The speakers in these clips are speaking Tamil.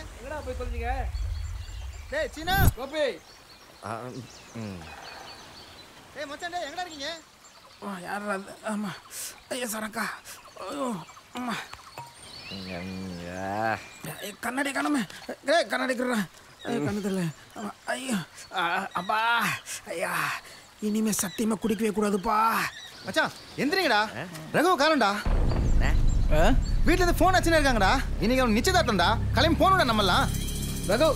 எங்கடா போய் தொலைஞ்சீங்க டேய் சீனா கோபி டேய் மச்சான் டேய் எங்கடா இருக்கீங்க யார் அது ஆமா ஐயா சரக்கா ஐயோ அம்மா ஏய், கண்ணாடி காணுமே ஏய் கண்ணாடி இருக்கிறேன் கண்ணு தெரியல ஆமா, ஐயோ ஆ, அப்பா ஐயா இனிமே சத்தியமா குடிக்கவே கூடாதுப்பா மச்சான் எந்திரிங்கடா ரகு காரண்டா வீட்ல இருந்து ஃபோன் வச்சுன்னு இருக்காங்கடா இன்னைக்கு அவன் நிச்சயதார்த்தம்டா கிளம்பி போகணும்டா நம்மலாம் ரகு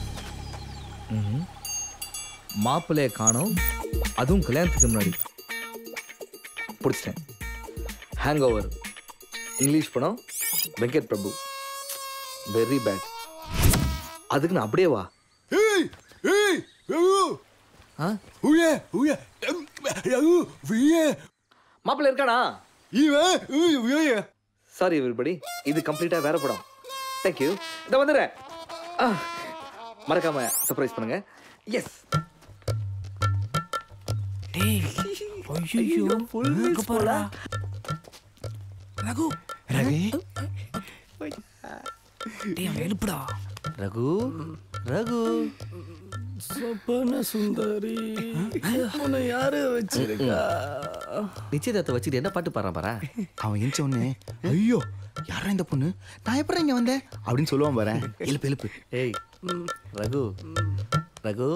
மாப்பிள்ளைய காணோம் அதுவும் கல்யாணத்துக்கு முன்னாடி பிடிச்சிட்டேன் ஹேங் ஓவர் இங்கிலீஷ் படம் வெங்கட் பிரபு வெரி பேட் அதுக்கு நான் அப்படியே வா ஏய் ஏய் ரகு ஆ உயே உயே எம், ரகு உயே மாப்பிள்ளை இருக்கானா இவன் உய், உயே சாரி எவ்ரிபடி இது கம்ப்ளீட்டாக வேற படம் தேங்க்யூ இதை வந்துடுறேன் ஆ, மறக்காம சர்ப்ரைஸ் பண்ணுங்க எஸ் டேய் ஐயோ அங்க பாருடா. ரகு ரகு டேய் அவன் எழுப்புடா ரகு ரகு சொப்பன சுந்தரி உன்னை யாரு வச்சிருக்கா நிச்சயதார்த்தத்தை வச்சுட்டு என்ன பாட்டு பாடுறான் பாரா அவன் எந்த உடனே ஐயோ யாரா இந்த பொண்ணு நான் எப்படி இங்க வந்தேன் அப்படின்னு சொல்லுவான் பாரு எழுப்பு எழுப்பு ஏய் Raghu Raghu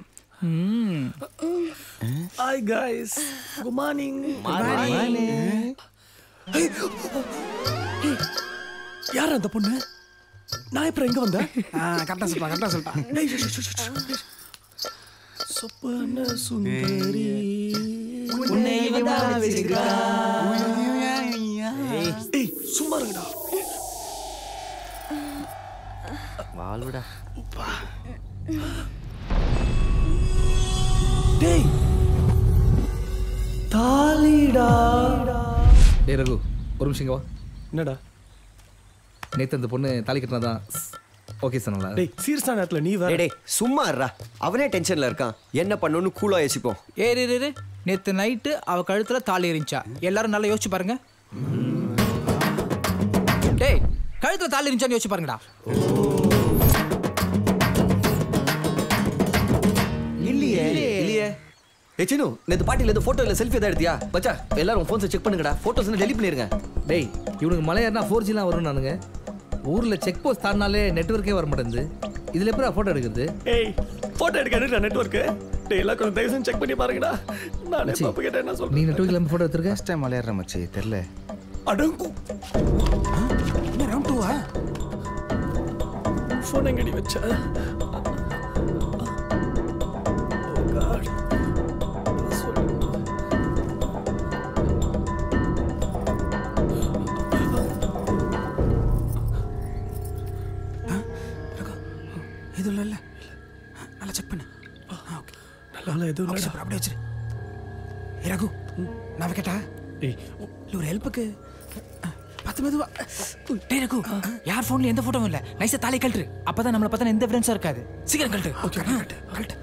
hi guys good morning யார் அந்த பொண்ணு நான் இப்ப எங்க வந்தேன் கரெக்டா சொல்றா கரெக்டா சொல்றா சொப்பன சுந்தரி உன்னை இவதான் வச்சிருக்கா ஏய் சும்மா இருங்கடா வாழ்விடா டேய் தாலிடா டேய் ரகு ஒரு நிமிஷம் இங்க வா என்னடா நேத்து அந்த பொண்ணு தாலி கட்டினாதான் ஓகே சொன்னல டேய் சீரியஸா நேரத்துல நீ வேற டேய் டேய் சும்மா இருடா அவனே டென்ஷன்ல இருக்கான் என்ன பண்ணணும்னு கூலா யோசிப்போம் ஏறு இரு, இரு நேத்து நைட்டு அவ கழுத்துல தாலி இருந்துச்சா எல்லாரும் நல்லா யோசிச்சு பாருங்க டேய் கழுத்துல தாலி இருந்துச்சான்னு யோசிச்சு பாருங்கடா இல்லையே இல்லையே ஏ சின்னு நேத்து பாட்டில இருந்து போட்டோ இல்ல செல்ஃபி எதாவது எடுத்தியா பச்சா எல்லாரும் ஃபோன்ஸை செக் பண்ணுங்கடா போட்டோஸ் டெலிட் பண்ணிருங்க டேய் இவனுக்கு மலை ஏறினா ஃபோர் ஜிலாம் வரும் நானுங்க ஊரில் செக் போஸ்ட் தாண்டினாலே நெட்ஒர்க்கே வர மாட்டேங்குது இதில் எப்படி ஃபோட்டோ எடுக்கிறது ஏய் போட்டோ எடுக்க நெட்வொர்க் டேய் எல்லாம் கொஞ்சம் தயவு செஞ்சு செக் பண்ணி பாருங்கடா நானே பாப்பா கிட்ட என்ன சொல்றேன் நீ நெட்ஒர்க்கில் இல்லாமல் ஃபோட்டோ எடுத்துருக்க ஃபர்ஸ்ட் டைம் விளையாடுற மச்சி தெரில அடங்கு என்ன ரவுண்ட் டூவா ஃபோன் எங்கடி வச்ச Oh God. சொல்லு. ஆ, ரகு, இது இல்ல இல்ல நல்லா செக் பண்ணு ஓகே நல்லா எதுவும் இல்லை அப்படியே வச்சிரு ஏய், ரகு நான் கேட்டா இல்ல ஒரு ஹெல்ப்புக்கு பத்து மெதுவா டேய் ரகு யார் ஃபோன்ல எந்த போட்டோவும் இல்ல நைஸா தாலி கழட்டு அப்பதான் நம்மள பார்த்தா எந்த எவிடன்ஸும் இருக்காது சீக்கிரம் கழட்டு ஓகே கரெக்ட் கரெக்ட்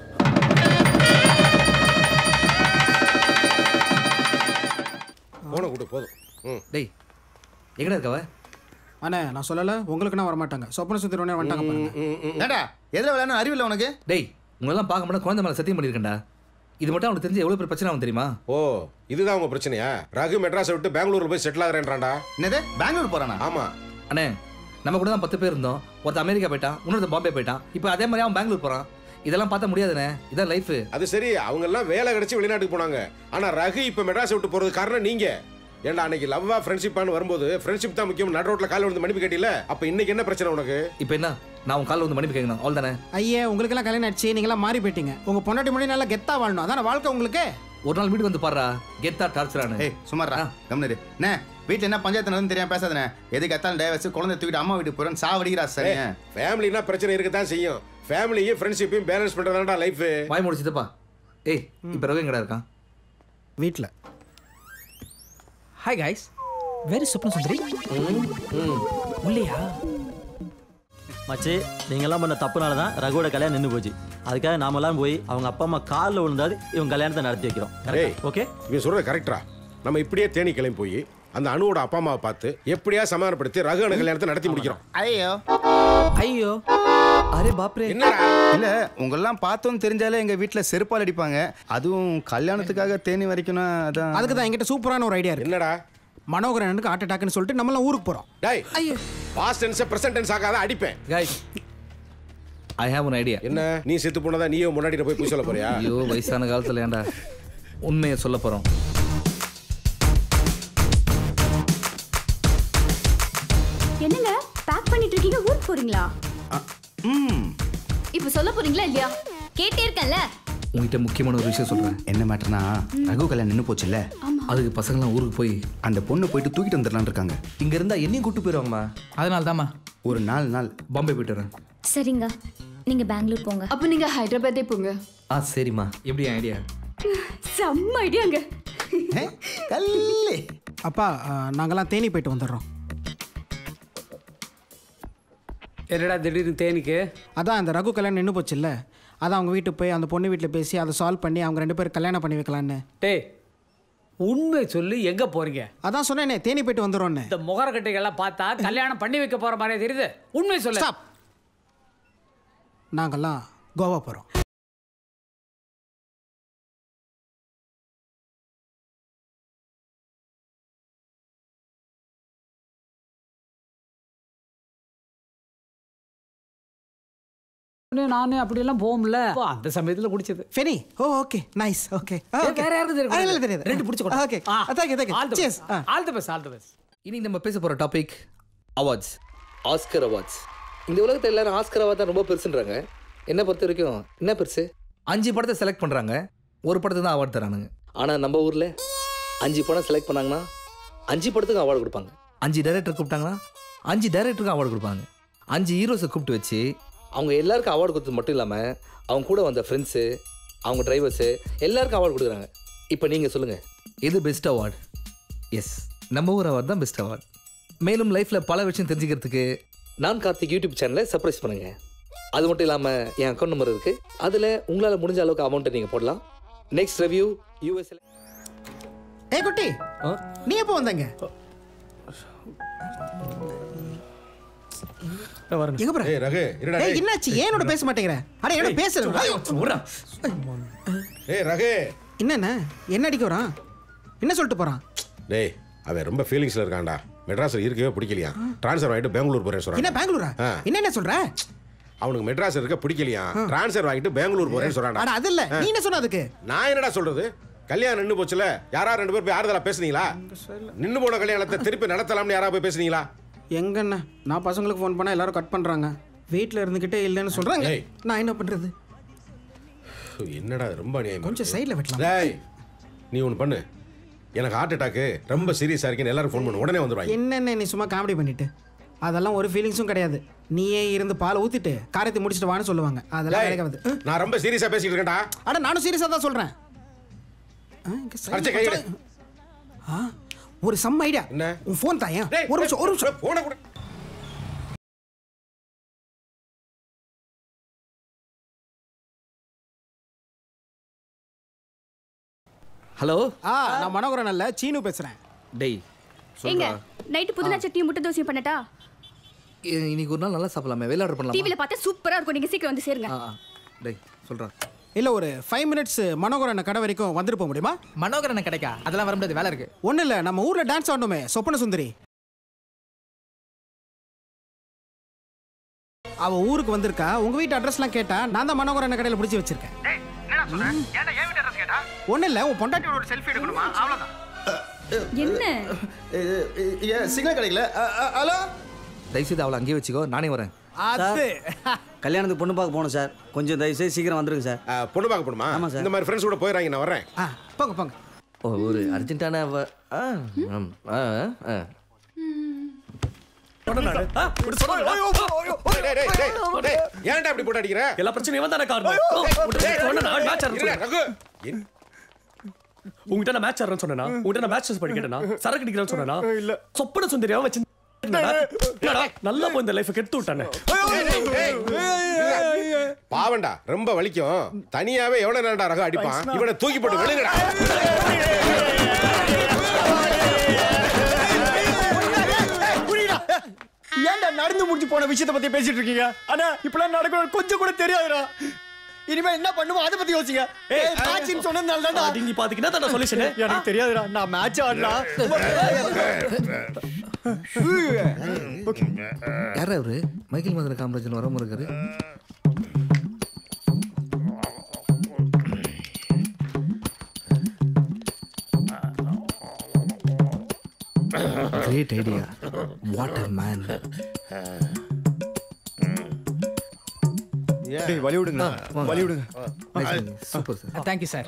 போன கூட்டு போதும் ம் டேய் எங்கடா இருக்கவ அண்ணே நான் சொல்லல உங்களுக்கு வர மாட்டாங்க சொப்பன சுந்தரி உடனே வந்துட்டாங்க பாருங்க ஏடா எதில் விளையாடணும் அறிவில்லை உனக்கு டேய் உங்களெல்லாம் பார்க்க மாட்டா குழந்தை மேலே சத்தியம் பண்ணியிருக்கேன்டா இது மட்டும் அவனுக்கு தெரிஞ்சு எவ்வளோ பெரிய பிரச்சனை ஆகும் தெரியுமா ஓ இதுதான் உங்க பிரச்சனையா ரகு மெட்ராஸை விட்டு பெங்களூர்ல போய் செட்டில் ஆகிறேன்றான்டா என்னது பெங்களூர் போறானா ஆமா அண்ணே நம்ம கூட தான் பத்து பேர் இருந்தோம் ஒருத்தன் அமெரிக்கா போயிட்டான் இன்னொருத்தன் பாம்பே போயிட்டான் இப்போ அதே மாதிரி அவன் பெங்களூர் போகிறான் இதெல்லாம் பார்த்தா முடியாதுண்ணே இதான் லைஃபு அது சரி அவங்க எல்லாம் வேலை கிடைச்சு வெளிநாட்டுக்கு போனாங்க ஆனா ரகு இப்ப மெட்ராஸை விட்டு போறது காரணம் நீங்க ஏன்டா அன்னைக்கு லவ்வா ஃப்ரெண்ட்ஷிப்பான்னு வரும்போது ஃப்ரெண்ட்ஷிப் தான் முக்கியம் நடு ரோட்ல கால் வந்து மன்னிப்பு கேட்டில அப்ப இன்னைக்கு என்ன பிரச்சனை உனக்கு இப்போ என்ன நான் உன் காலில் வந்து மன்னிப்பு கேட்கணும் அவ்வளோ தானே ஐயே உங்களுக்கு எல்லாம் கல்யாணம் ஆச்சு நீங்களாம் மாறி போயிட்டீங்க உங்க பொண்டாட்டி முன்னாடி நல்லா கெத்தா வாழணும் அதான வாழ்க்கை உங்களுக்கு ஒரு நாள் வீட்டுக்கு வந்து பாடுறா கெத்தா டார்ச்சரானு ஏய் சுமாரா கம்னரு என்ன வீட்டில் என்ன பஞ்சாயத்து நடந்து தெரியாம பேசாதனே எதுக்கு எத்தாலும் டைவர்ஸ் குழந்தை தூக்கிட்டு அம்மா வீட்டுக்கு போறேன்னு சாவடிக்கிறா சரி ஃபேமிலினா பிரச்சனை இருக்க தான் செய்யும் ஃபேமிலியும் ஃப்ரெண்ட்ஷிப்பையும் பேலன்ஸ் பண்றதாடா லைஃப் வாய் முடிச்சுதுப்பா ஏய் இப்போ ரவி எங்கடா இருக்கான் வீட்டில் ஹாய் காய்ஸ் வெரி சொப்ன சுந்தரி உள்ளையா மச்சி நீங்கெல்லாம் பண்ண தப்புனால தான் ரகுவோட கல்யாணம் நின்று போச்சு அதுக்காக நாமெல்லாம் போய் அவங்க அப்பா அம்மா காலில் விழுந்தாது இவங்க கல்யாணத்தை நடத்தி வைக்கிறோம் ஏய் ஓகே இவன் சொல்றது கரெக்டா நம்ம இப்படியே தேனி கிளம்பி போய் அந்த அணுவோட அப்பா அம்மாவை பார்த்து எப்படியா சமாதானப்படுத்தி ரகு அணு கல்யாணத்தை நடத்தி முடிக்கிறோம் ஐயோ ஐயோ அரே பாப்ரே என்னடா இல்ல உங்கெல்லாம் பார்த்தோம் தெரிஞ்சாலே எங்க வீட்ல செருப்பால் அடிப்பாங்க அதுவும் கல்யாணத்துக்காக தேனி வரைக்கும்னா அதான் அதுக்கு தான் என்கிட்ட சூப்பரான ஒரு ஐடியா இருக்கு என்னடா மனோகரனுக்கு ஹார்ட் அட்டாக்னு சொல்லிட்டு நம்மளாம் ஊருக்கு போறோம் டேய் பாஸ்ட் டென்ஸ் பிரசன்ட் டென்ஸ் ஆகாத அடிப்பேன் guys I have an idea என்ன நீ செத்து போனதா நீயே முன்னாடி போய் போய் சொல்ல போறியா ஐயோ வயசான காலத்துல ஏன்டா உண்மையை சொல்ல போறோம் என்னங்க பேக் பண்ணிட்டு இருக்கீங்க ஊருக்கு போறீங்களா இப்போ சொல்ல போறீங்களா இல்லையா கேட்டே இருக்கேன்ல உங்ககிட்ட முக்கியமான ஒரு விஷயம் சொல்றேன் என்ன மேட்டர்னா ரகு கல்யாணம் நின்று போச்சுல்ல அதுக்கு பசங்களாம் ஊருக்கு போய் அந்த பொண்ணை போயிட்டு தூக்கிட்டு வந்துடலான்னு இருக்காங்க இங்க இருந்தா என்னையும் கூட்டு போயிருவாங்கம்மா அதனால தாம்மா ஒரு நாலு நாள் பாம்பே போயிட்டு வரேன் சரிங்க நீங்க பெங்களூர் போங்க அப்போ நீங்க ஹைதராபாத்தே போங்க ஆ சரிம்மா எப்படி ஐடியா செம்ம ஐடியாங்க கல்லே அப்பா அஹ், நாங்கெல்லாம் தேனி போயிட்டு வந்துடுறோம் என்னடா திடீர்னு தேனிக்கு அதான் அந்த ரகு கல்யாணம் நின்று போச்சுல்ல அதான் அவங்க வீட்டுக்கு போய் அந்த பொண்ணு வீட்டில் பேசி அதை சால்வ் பண்ணி அவங்க ரெண்டு பேரும் கல்யாணம் பண்ணி வைக்கலான்னு டேய் உண்மை சொல்லி எங்க போறீங்க அதான் சொன்னேனே தேனி போயிட்டு வந்துடுறோன்னு இந்த முகரக்கட்டைகள்லாம் பார்த்தா கல்யாணம் பண்ணி வைக்க போற மாதிரியே தெரியுது உண்மை சொல்லு ஸ்டாப் நாங்கெல்லாம் கோவா போகிறோம் நானே அப்படியெல்லாம் போகும்ல அப்போ அந்த சமயத்துல குடிச்சது feni oh okay nice okay வேற யாருக்கும் தெரியாது. இல்லை தெரியாது ரெண்டு பிடிச்சு கொடு. ஓகே ஆ. தேங்க்யூ தேங்க்யூ All the சேஸ் best. All the best, all the best. இன்னைக்கு நம்ம பேச போற டாபிக் அவார்ட்ஸ் ஆஸ்கர் அவார்ட்ஸ் இந்த உலகத்துல எல்லாரும் ஆஸ்கர் அவார்ட் தான் ரொம்ப பெருசுன்றாங்க என்ன பொறுத்த வரைக்கும் என்ன பெருசு அஞ்சு படத்தை செலக்ட் பண்றாங்க ஒரு படத்துக்கு தான் அவார்ட் தரானுங்க ஆனா நம்ம ஊர்ல அஞ்சு படம் செலக்ட் பண்ணாங்கன்னா அஞ்சு படத்துக்கு அவார்டு கொடுப்பாங்க அஞ்சு டைரக்டர் கூப்பிட்டாங்கன்னா அஞ்சு டைரக்டருக்கு அவார்டு கொடுப்பாங்க அஞ்சு ஹீரோஸை கூப்பிட்டு வச்சு அவங்க எல்லாருக்கும் அவார்டு கொடுத்தது மட்டும் இல்லாமல் அவங்க கூட வந்த ஃப்ரெண்ட்ஸு அவங்க டிரைவர்ஸு எல்லாருக்கும் அவார்டு கொடுக்குறாங்க இப்போ நீங்கள் சொல்லுங்கள் எது பெஸ்ட் அவார்டு எஸ் நம்ம ஊர் அவார்டு தான் பெஸ்ட் அவார்டு மேலும் லைஃப்பில் பல விஷயம் தெரிஞ்சுக்கிறதுக்கு நான் கார்த்திக் யூடியூப் சேனலை சர்ப்ரைஸ் பண்ணுங்க அது மட்டும் இல்லாமல் என் அக்கௌண்ட் நம்பர் இருக்குது அதில் உங்களால் முடிஞ்ச அளவுக்கு அமௌண்ட்டை நீங்கள் போடலாம் நெக்ஸ்ட் ரிவ்யூ யூஎஸ்எல் ஏ குட்டி நீ எப்போ வந்தங்க எங்க போற ஏய் ரகு இருடா ஏய் டேய். என்னாச்சு ஏன் என்னோட பேச மாட்டேங்கிற அட என்னோட பேசுற ஏய் ரகு என்னண்ணா என்ன அடிக்க வரான் என்ன சொல்லிட்டு போறான் டேய் அவன் ரொம்ப ஃபீலிங்ஸ்ல இருக்கான்டா மெட்ராஸ்ல இருக்கவே பிடிக்கலையா ட்ரான்ஸ்ஃபர் வாங்கிட்டு பெங்களூர் போறேன் என்ன சொல்றான் பெங்களூரா ஆ. என்ன என்ன சொல்ற அவனுக்கு மெட்ராஸ் இருக்க பிடிக்கலையா ட்ரான்ஸ்ஃபர் வாங்கிட்டு பெங்களூர் போறேன்னு அட சொல்றான்டா அது இல்ல நீ என்ன சொன்ன அதுக்கு நான் என்னடா சொல்றது கல்யாணம் நின்னு போச்சுல யாரா ரெண்டு பேர் போய் ஆறுதலா பேசுனீங்களா நின்னு போன கல்யாணத்தை திருப்பி நடத்தலாம்னு யாரா போய் பேசுனீங்களா எங்கண்ணா நான் பசங்களுக்கு ஃபோன் பண்ணா எல்லாரும் கட் பண்றாங்க வீட்ல இருந்துகிட்டே இல்லைன்னு சொல்றாங்க ஏய். நான் என்ன பண்றது என்னடா இது ரொம்ப அநியாயமா கொஞ்சம் இருக்கு. சைடுல வெட்டலாம் டேய் நீ ஒன்று பண்ணு எனக்கு ஹார்ட் அட்டாக்கு ரொம்ப சீரியஸாக இருக்குன்னு எல்லாரும் ஃபோன் பண்ணு உடனே வந்துடுவாங்க என்னென்ன நீ சும்மா காமெடி பண்ணிட்டு அதெல்லாம் ஒரு ஃபீலிங்ஸும் கிடையாது நீயே இருந்து பால் ஊத்திட்டு காரியத்தை முடிச்சிட்டு வான்னு சொல்லுவாங்க அதெல்லாம் டேய், கிடைக்காது நான் ரொம்ப சீரியஸாக பேசிக்கிட்டு இருக்கேன்டா அட நானும் சீரியஸா தான் சொல்றேன் ஆ, இங்க side அடிச்ச ல கையில. ஆ, ஒரு சம் ஐடியா என்ன? உன் ஃபோன் தாயா டேய், ஒரு நிமிஷம் ஒரு நிமிஷம் போன கூட ஹலோ ஆ நான் மனோகரன் அல்ல சீனு பேசுறேன் டேய் ஏங்க சொல்றா நைட்டு புதினா சட்னியும் முட்டை தோசையும் பண்ணட்டா இ- இன்னைக்கு ஒரு நாள் நல்லா சாப்பிடலாமே வெளில ஆர்டர் பண்ணலாமா டிவில பார்த்தா சூப்பரா இருக்கும் நீங்க சீக்கிரம் வந்து சேருங்க ஆ ஆ. டேய் சொல்றா இல்ல ஒரு ஃபைவ் மினிட்ஸ் மனோகரன் கடை வரைக்கும் வந்துட்டு போக முடியுமா மனோகரன் கிடைக்கா அதெல்லாம் வர முடியாது வேலை இருக்கு ஒன்றும் இல்லை நம்ம ஊரில் டான்ஸ் ஆடணுமே சொப்பன சுந்தரி அவ ஊருக்கு வந்திருக்கா உங்க வீட்டு அட்ரஸ்லாம் கேட்டா நான் தான் மனோகரன் கடையில் பிடிச்சி வச்சிருக்கேன் ஒன்றும் இல்லை உன் பொண்டாட்டியோட ஒரு செல்ஃபி எடுக்கணுமா அவ்வளோதான் என்ன சிக்னல் கிடைக்கல ஹலோ தயவுசெய்து அவளை அங்கேயே வச்சுக்கோ நானே வரேன் அது கல்யாணத்துக்கு பொண்ணு பார்க்க போகணும் சார் கொஞ்சம் தயவுசெய்து சீக்கிரம் வந்துருங்க சார் ஆ, பொண்ணு பார்க்க போடுமா ஆமா சார். இந்த மாதிரி ஃப்ரெண்ட்ஸ் கூட போயிடறாங்க நான் வரேன் ஆ போங்க போங்க ஓ ஒரு அர்ஜென்ட்டான அவ- ஆ, ம், ஆ, ஆ. டேய், டேய், டேய், டேய், ஏன்டா இப்படி போட்டு அடிக்கிற எல்லா பிரச்சனையும் தானே காரணம் டேய், சொன்னேன், நான் match ஆடுறேன்னு இருடா, சொன்னேன். ரகு. என்- உங்ககிட்ட நான் மேட்ச் ஆடுறேன்னு சொன்னேனா உங்ககிட்ட நான் மேட்ச் பண்ணி கேட்டேனா சரக்கு அடிக்கிறேன்னு சொன்னேனா இல்ல சொப்பன சுந்தரியாவை வச்சு என்னடா, நல்லா போய் இந்த லைஃபை கெடுத்து விட்டானே டேய், டேய், டேய், இருடா. பாவண்டா ரொம்ப வலிக்கும் தனியாவே எவ்வளவு நேரம்டா ரகம் அடிப்பான் இவனை தூக்கி போட்டு விழுங்கடா ஏன்டா நடந்து முடிச்சு போன போன விஷயத்தை பத்தி பேசிட்டு இருக்கீங்க ஆனா இப்பெல்லாம் நடக்கணும் கொஞ்சம் கூட தெரியாதுடா இனிமே என்ன பண்ணுவோம் அதை பத்தி யோசிங்க ஏய் மேட்ச்னு சொன்னதால தான்டா நீங்க பாத்தீங்கன்னா தான் சொல்லிச்சேன் எனக்கு தெரியாதுடா நான் மேட்ச் ஆடலாம் யாரா அவரு மைக்கேல் மதன காமராஜன் வராம இருக்காரு great idea what a man டேய் வழி விடுங்க வழி விடுங்க சூப்பர் சார் தேங்க்யூ சார்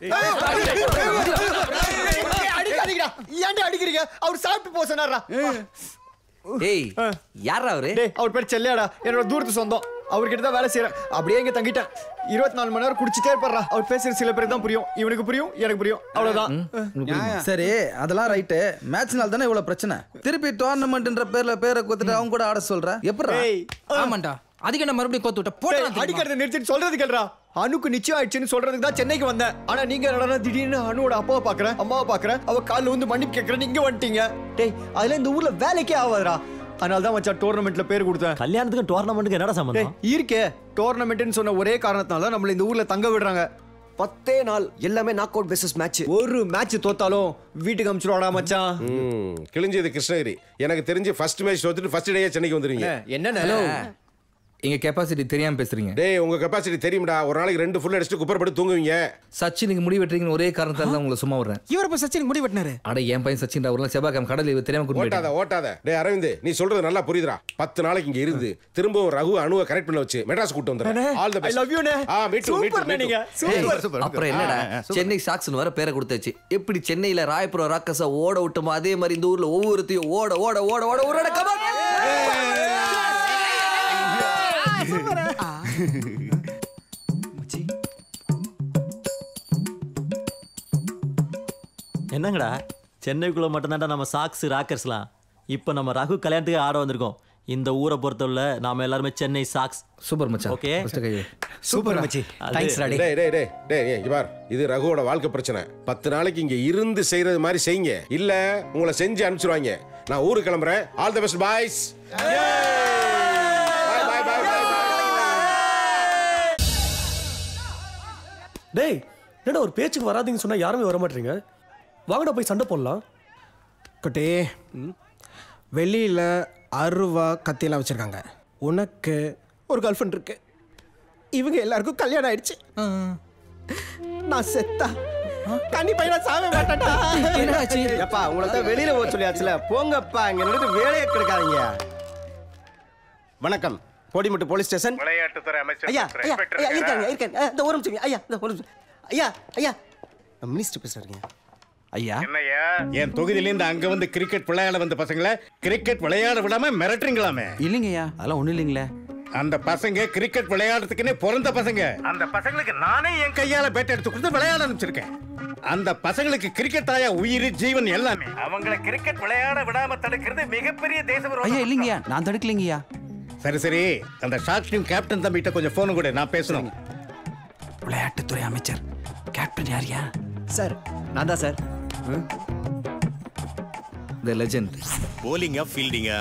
அடிக்காதீங்கடா ஏன்டா அடிக்கிறீங்க அவர் சாப்பிட்டு போக சொன்னாரா ஏய் யாரா அவரு டேய் அவர் பேர் செல்லையாடா என்னோட தூரத்து சொந்தம் அவர்கிட்ட தான் வேலை செய்யறேன் அப்படியே இங்க தங்கிட்டேன் இருபத்தி நாலு மணி நேரம் குடிச்சிட்டே இருப்பாரா அவர் பேசுற சில பேருக்கு தான் புரியும் இவனுக்கு புரியும் எனக்கு புரியும் அவ்வளவுதான் சரி அதெல்லாம் ரைட்டு மேட்ச்னால தானே இவ்வளவு பிரச்சனை திருப்பி டோர்னமெண்ட்ன்ற பேர்ல பேரை கொடுத்துட்டு அவங்க கூட ஆட சொல்ற எப்படி ஏய் ஆமாண்டா அதுக்கு என்ன மறுபடியும் கோத்து விட்ட டேய், போட்டு அடிக்கிறத நிறுத்திட்டு சொல்றது கேளுடா அணுக்கு நிச்சயம் ஆயிடுச்சுன்னு சொல்றதுக்கு தான் சென்னைக்கு வந்தேன் ஆனா நீங்க என்னடா திடீர்னு அணுவோட அப்பாவை பாக்குறேன் அம்மாவை பாக்குறேன் அவ கால்ல வந்து மன்னிப்பு கேக்குறேன் இங்க வந்துட்டீங்க டேய் அதுல இந்த ஊர்ல வேலைக்கே ஆகாதுடா அதனால தான் மச்சான் டோர்னமெண்ட்ல பேர் கொடுத்தேன் கல்யாணத்துக்கும் டோர்னமெண்ட்டுக்கு என்னடா டேய் சம்பந்தம் இருக்கே டோர்னமெண்ட்னு சொன்ன ஒரே காரணத்தினால தான் நம்மள இந்த ஊர்ல தங்க விடுறாங்க பத்தே நாள் எல்லாமே நாக் அவுட் பேசஸ் மேட்ச் ஒரு மேட்ச் தோத்தாலும் வீட்டுக்கு அனுப்பிச்சிருவாடா மச்சான் ம், கிழிஞ்சது கிருஷ்ணகிரி எனக்கு தெரிஞ்சு ஃபர்ஸ்ட் மேட்ச் தோத்துட்டு ஃபர்ஸ்ட் டேயே சென்னைக்கு வந்துருங்க என்ன எங்க கெப்பாசிட்டி தெரியாம பேசுறீங்க டேய் உங்க கெப்பாசிட்டி தெரியும்டா ஒரு நாளைக்கு ரெண்டு ஃபுல் அடிச்சுட்டு குப்பரப்பட்டு தூங்குவீங்க சச்சினுக்கு முடி வெட்டுறீங்கன்னு ஒரே காரணத்தால தான் உங்களை சும்மா விடுறேன் இவர் இப்ப சச்சின் முடி வெட்டினாரு அட என் பையன் சச்சின் ஒரு நாள் செவ்வாய்க்கிழமை கடல் இவர் தெரியாம கூட்டிட்டு ஓட்டாத ஓட்டாத டேய் அரவிந்த் நீ சொல்றது நல்லா புரியுதுடா பத்து நாளைக்கு இங்க இருந்து திரும்பவும் ரகு அணுவை கரெக்ட் பண்ண வச்சு மெட்ராஸ் கூட்டு வந்துடுறேன் all the I love you, அண்ணே. ஆ மீட் டு மீட் Super, நீங்க. Super. அப்புறம் என்னடா சென்னை சாக்ஸ்னு வர பேரை கொடுத்தாச்சு எப்படி சென்னையில ராயபுரம் ராக்கச ஓட விட்டோமோ அதே மாதிரி இந்த ஊர்ல ஒவ்வொருத்தையும் ஓட ஓட ஓட ஓட ஓட கமான் என்னங்கடா சென்னைக்குள்ள மட்டும்தான்டா நம்ம சாக்ஸ் ராக்கர்ஸ்லாம் இப்போ நம்ம ரகு கல்யாணத்துக்கு ஆட வந்திருக்கோம் இந்த ஊரை பொறுத்தவரை நாம எல்லாருமே சென்னை சாக்ஸ் சூப்பர் மச்சான் ஓகே ஃபர்ஸ்ட் கையை சூப்பர் மச்சி தேங்க்ஸ் ராடி டேய் டேய் டேய் டேய் ஏய், இங்க பார் இது ரகுவோட வாழ்க்கை பிரச்சனை பத்து நாளைக்கு இங்க இருந்து செய்யறது மாதிரி செய்யுங்க இல்ல உங்களை செஞ்சு அனுப்பிச்சிருவாங்க நான் ஊருக்கு கிளம்புறேன் ஆல் தி பெஸ்ட் பாய்ஸ் டேய் என்னடா ஒரு பேச்சுக்கு வராதீங்கன்னு சொன்னா யாருமே வர மாட்டீங்க வாங்கடா போய் சண்டை போடலாம் குட்டி வெளியில அருவா கத்தியெல்லாம் வச்சிருக்காங்க உனக்கு ஒரு கேர்ள் ஃப்ரெண்ட் இருக்கு இவங்க எல்லாருக்கும் கல்யாணம் ஆயிடுச்சு நான் செத்தா கண்டிப்பா நான் சாவே மாட்டேன்டா என்னாச்சு எப்பா உங்களை தான் வெளியில போக சொல்லியாச்சுல போங்கப்பா இங்க நின்று வேலையை கெடுக்காதீங்க வணக்கம் போடிமட்டு போலீஸ் ஸ்டேஷன் விளையாட்டுத்துறை அமைச்சர் ஐயா டாக்டர் ஐயா இன்ஸ்பெக்டர் ஐயா இருக்காங்க இருக்காரா? இருக்காங்க அஹ், இந்த ஒரு நிமிஷம் ஐயா இந்த ஒரு நிமிஷம் ஐயா ஐயா மினிஸ்டர் பேசுறீங்க ஐயா என்னய்யா என் தொகுதியில இருந்து அங்க வந்து கிரிக்கெட் விளையாட வந்த பசங்களை கிரிக்கெட் விளையாட விடாம மிரட்டுறீங்களாமே இல்லைங்கய்யா அதெல்லாம் ஒண்ணும் இல்லைங்களே அந்த பசங்க கிரிக்கெட் விளையாடுறதுக்குன்னே பிறந்த பசங்க அந்த பசங்களுக்கு நானே என் கையால பேட் எடுத்து கொடுத்து விளையாட அனுப்பிச்சிருக்கேன் அந்த பசங்களுக்கு கிரிக்கெட் தாயா உயிர் ஜீவன் எல்லாமே அவங்களை கிரிக்கெட் விளையாட விடாம தடுக்கிறது மிகப்பெரிய தேச ஐயா இல்லைங்கய்யா நான் தடுக்கலைங்கய்யா சரி சரி அந்த ஷார்ட் டீம் கேப்டன் தம்பிகிட்ட கொஞ்சம் போன் கூட நான் பேசணும் விளையாட்டுத்துறை அமைச்சர் கேப்டன் யாரியா சார் நான் தான் சார் த லெஜெண்ட் போலிங்கா ஃபீல்டிங்கா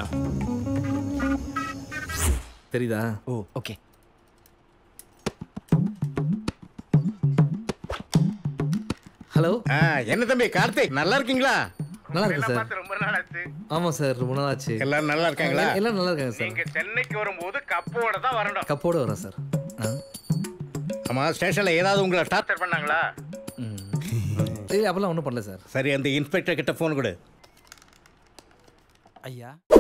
தெரியுதா ஓ ஓகே ஹலோ என்ன தம்பி கார்த்திக் நல்லா இருக்கீங்களா நல்லா இருக்கு சார் ரொம்ப நாள் ஆச்சு ஆமா சார் ரொம்ப நாள் ஆச்சு எல்லாரும் நல்லா இருக்காங்களா எல்லாம் நல்லா இருக்காங்க சார் நீங்க சென்னைக்கு வரும்போது கப்போட தான் வரணும் கப்போட வரேன் சார் ஆ ஆமா ஸ்டேஷன்ல ஏதாவது உங்களை டார்ச்சர் பண்ணாங்களா இல்லை அப்பெல்லாம் ஒன்றும் பண்ணல சார் சரி அந்த இன்ஸ்பெக்டர் கிட்ட போன் கொடு ஐயா